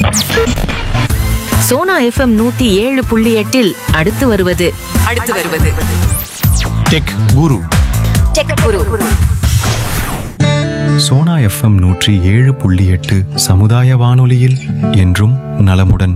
Sona FM நூத்தி ஏழு புள்ளி எட்டில் அடுத்து வருவது அடுத்து வருவது tech guru tech guru Sona FM நூற்றி ஏழு புள்ளி எட்டு சமுதாய வானொலியில் என்றும் நலமுடன்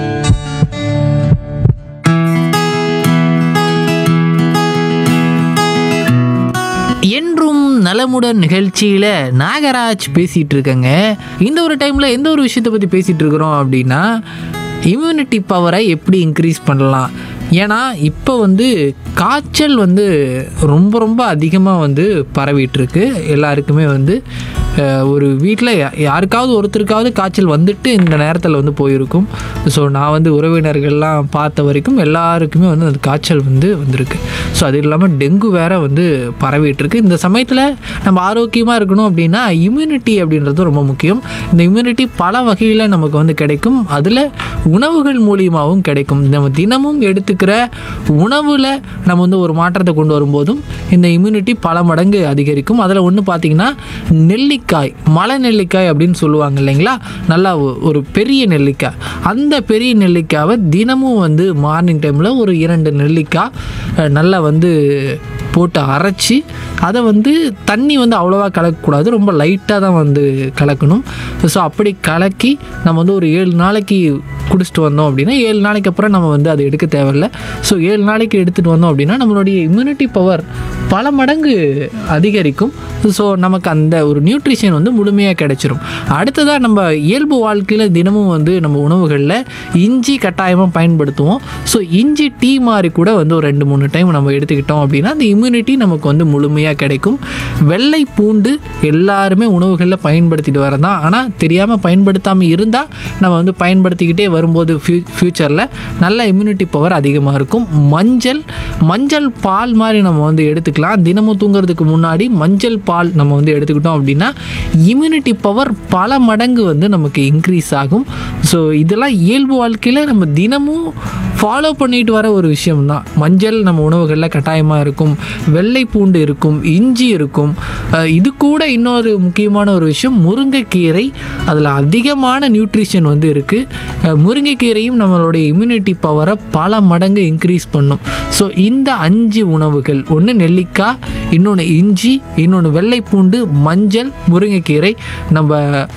என்றும் நலமுடன் நிகழ்ச்சியில் நாகராஜ் பேசிகிட்டு இருக்கேங்க இந்த ஒரு டைமில் எந்த ஒரு விஷயத்தை பற்றி பேசிகிட்டு இருக்கிறோம் அப்படின்னா இம்யூனிட்டி பவரை எப்படி இன்க்ரீஸ் பண்ணலாம் ஏன்னா இப்போ வந்து காய்ச்சல் வந்து ரொம்ப ரொம்ப அதிகமாக வந்து பரவிட்டு இருக்கு எல்லாருக்குமே வந்து அஹ், ஒரு வீட்டில் யாருக்காவது ஒருத்தருக்காவது காய்ச்சல் வந்துட்டு இந்த நேரத்தில் வந்து போயிருக்கும் ஸோ நான் வந்து உறவினர்கள்லாம் பார்த்த வரைக்கும் எல்லாருக்குமே வந்து அந்த காய்ச்சல் வந்து வந்திருக்கு ஸோ அது இல்லாமல் டெங்கு வேற வந்து பரவிட்டு இருக்கு இந்த சமயத்தில் நம்ம ஆரோக்கியமாக இருக்கணும் அப்படின்னா இம்யூனிட்டி அப்படின்றது ரொம்ப முக்கியம் இந்த இம்யூனிட்டி பல வகையில் நமக்கு வந்து கிடைக்கும் அதில் உணவுகள் மூலியமாகவும் கிடைக்கும் நம்ம தினமும் எடுத்துக்கிற உணவில் நம்ம வந்து ஒரு மாற்றத்தை கொண்டு வரும்போதும் இந்த இம்யூனிட்டி பல மடங்கு அதிகரிக்கும் அதில் ஒன்று பார்த்தீங்கன்னா நெல்லிக்காய் மலை நெல்லிக்காய் அப்படின்னு சொல்லுவாங்க இல்லைங்களா நல்லா ஒ- ஒரு பெரிய நெல்லிக்காய் அந்த பெரிய நெல்லிக்காவை தினமும் வந்து மார்னிங் டைமில் ஒரு இரண்டு நெல்லிக்காய் அஹ், நல்லா வந்து போட்டு அரைச்சி அதை வந்து தண்ணி வந்து அவ்வளோவா கலக்கக்கூடாது ரொம்ப லைட்டாக தான் வந்து கலக்கணும் ஸோ அப்படி கலக்கி நம்ம வந்து ஒரு ஏழு நாளைக்கு குடிச்சிட்டு வந்தோம் அப்படின்னா ஏழு நாளைக்கு அப்புறம் நம்ம வந்து அதை எடுக்க தேவையில்ல ஸோ ஏழு நாளைக்கு எடுத்துகிட்டு வந்தோம் அப்படின்னா நம்மளுடைய இம்யூனிட்டி பவர் பல மடங்கு அதிகரிக்கும் ஸோ நமக்கு அந்த ஒரு நியூட்ரிஷன் வந்து முழுமையாக கிடைச்சிரும் அடுத்ததாக நம்ம இயல்பு வாழ்க்கையில் தினமும் வந்து நம்ம உணவுகளில் இஞ்சி கட்டாயமாக பயன்படுத்துவோம் ஸோ இஞ்சி டீ மாதிரி கூட வந்து ஒரு ரெண்டு மூணு டைம் நம்ம எடுத்துக்கிட்டோம் அப்படின்னா அந்த இம்யூனிட்டி நமக்கு வந்து முழுமையாக கிடைக்கும் வெள்ளை பூண்டு எல்லாருமே உணவுகளில் பயன்படுத்திட்டு வரதான் ஆனால் தெரியாமல் பயன்படுத்தாமல் இருந்தால் நம்ம வந்து பயன்படுத்திக்கிட்டே வரும்போது ஃபியூ ஃப்யூச்சரில் நல்ல இம்யூனிட்டி பவர் அதிகமாக இருக்கும் மஞ்சள் மஞ்சள் பால் மாதிரி நம்ம வந்து எடுத்துக்கலாம் தினமும் தூங்குறதுக்கு முன்னாடி மஞ்சள் பால் நம்ம வந்து எடுத்துக்கிட்டோம் அப்படின்னா இம்யூனிட்டி பவர் பல மடங்கு வந்து நமக்கு இன்க்ரீஸ் ஆகும் ஸோ இதெல்லாம் இயல்பு வாழ்க்கையில் நம்ம தினமும் ஃபாலோ பண்ணிட்டு வர ஒரு விஷயம் தான் மஞ்சள் நம்ம உணவுகளில் கட்டாயமாக இருக்கும் வெள்ளை பூண்டு இருக்கும் இஞ்சி இருக்கும் அஹ் இது கூட இன்னொரு முக்கியமான ஒரு விஷயம் முருங்கைக்கீரை அதில் அதிகமான நியூட்ரிஷன் வந்து இருக்குது முருங்கைக்கீரையும் நம்மளுடைய இம்யூனிட்டி பவரை பல மடங்கு இன்க்ரீஸ் பண்ணும் ஸோ இந்த அஞ்சு உணவுகள் ஒன்று நெல்லிக்காய் இன்னொன்று இஞ்சி இன்னொன்று வெள்ளைப்பூண்டு மஞ்சள் முருங்கைக்கீரை நம்ம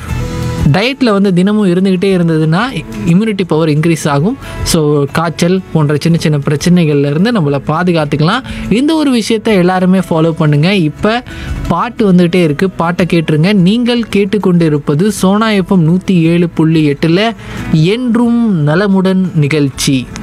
டயட்டில் வந்து தினமும் இருந்துக்கிட்டே இருந்ததுன்னா இம்யூனிட்டி பவர் இன்க்ரீஸ் ஆகும் ஸோ காய்ச்சல் போன்ற சின்ன சின்ன பிரச்சனைகள்ல இருந்து நம்மளை பாதுகாத்துக்கலாம் இந்த ஒரு விஷயத்தை எல்லாருமே ஃபாலோ பண்ணுங்கள் இப்போ பாட்டு வந்துகிட்டே இருக்குது பாட்டை கேட்டுருங்க நீங்கள் கேட்டுக்கொண்டு இருப்பது சோனா எஃப்எம் நூற்றி ஏழு புள்ளி எட்டில் என்றும் நலமுடன் நிகழ்ச்சி